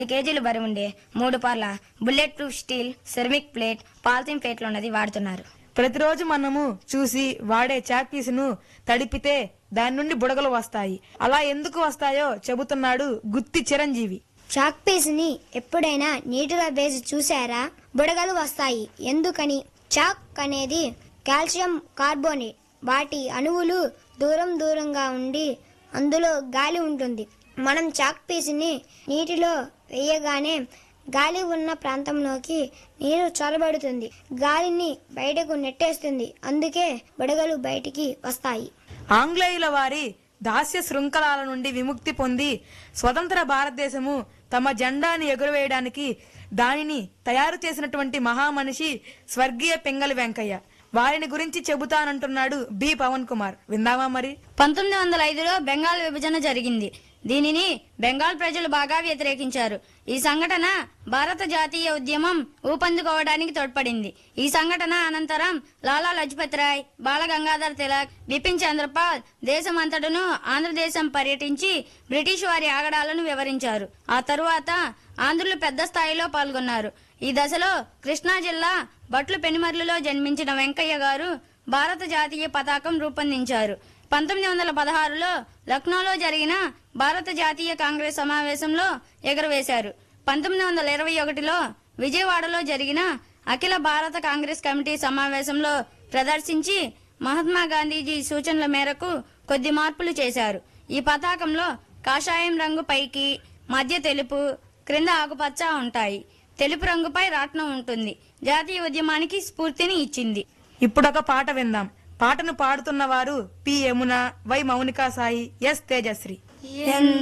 కేజీలు బరువు ఉండే మూడు పార్ల bullet proof steel ceramic plate polythene ప్లేట్లు ఉన్నది వాడుతున్నారు ప్రతిరోజు మనము చూసి వాడే చాక్ పీసును తడిపితే దాని నుండి బుడగలు వస్తాయి అలా ఎందుకు వస్తాయో చెబుతున్నాడు గుత్తి చిరంజీవి చాక్ పీస్ని ఎప్పుడైనా నీటిలో వేసి చూసారా బుడగలు వస్తాయి ఎందుకని చాక్ అనేది కాల్షియం కార్బోనేట్ వాటి అణువులు దూరం దూరంగా ఉండి అందులో గాలి ఉంటుంది మనం చాక్ పీస్ని నీటిలో వేయగానే గాలి ఉన్న ప్రాంతంలోకి నీరు చొరబడుతుంది గాలిని బయటకు నెట్టేస్తుంది అందుకే బుడగలు బయటికి వస్తాయి ఆంగ్లేయుల వారి దాస్య శృంఖలాల నుండి విముక్తి పొంది స్వతంత్ర భారతదేశము తమ జెండాని ఎగురవేయడానికి దానిని తయారు చేసినటువంటి మహామనిషి స్వర్గీయ పింగళి వెంకయ్య వారిని గురించి చెబుతానంటున్నాడు బి పవన్ కుమార్ విందామా మరి పంతొమ్మిది వందల ఐదులో బెంగాల్ విభజన జరిగింది దీనిని బెంగాల్ ప్రజలు బాగా వ్యతిరేకించారు ఈ సంఘటన భారత జాతీయ ఉద్యమం ఊపందుకోవడానికి తోడ్పడింది ఈ సంఘటన అనంతరం లాలా లజపత్ రాయ్ బాల గంగాధర్ తిలక్ బిపిన్ చంద్రపాల్ దేశమంతటను ఆంధ్రదేశం పర్యటించి బ్రిటిష్ వారి ఆగడాలను వివరించారు ఆ తరువాత ఆంధ్రులు పెద్ద స్థాయిలో పాల్గొన్నారు ఈ దశలో కృష్ణా జిల్లా బట్లు పెనుమర్లులో జన్మించిన వెంకయ్య గారు భారత జాతీయ పతాకం రూపొందించారు పంతొమ్మిది వందల పదహారులో లక్నోలో జరిగిన భారత జాతీయ కాంగ్రెస్ సమావేశంలో ఎగురవేశారు పంతొమ్మిది వందల ఇరవై ఒకటిలో విజయవాడలో జరిగిన అఖిల భారత కాంగ్రెస్ కమిటీ సమావేశంలో ప్రదర్శించి మహాత్మా గాంధీజీ సూచనల మేరకు కొద్ది మార్పులు చేశారు ఈ పతాకంలో కాషాయం రంగు పైకి మధ్య తెలుపు క్రింద ఆకుపచ్చ ఉంటాయి తెలుపు రంగుపై రాట్నం ఉంటుంది జాతీయ ఉద్యమానికి స్ఫూర్తిని ఇచ్చింది ఇప్పుడొక పాట విందాం పాటను పాడుతున్న వారు P Yamuna Y Mounika Sai S Tejasri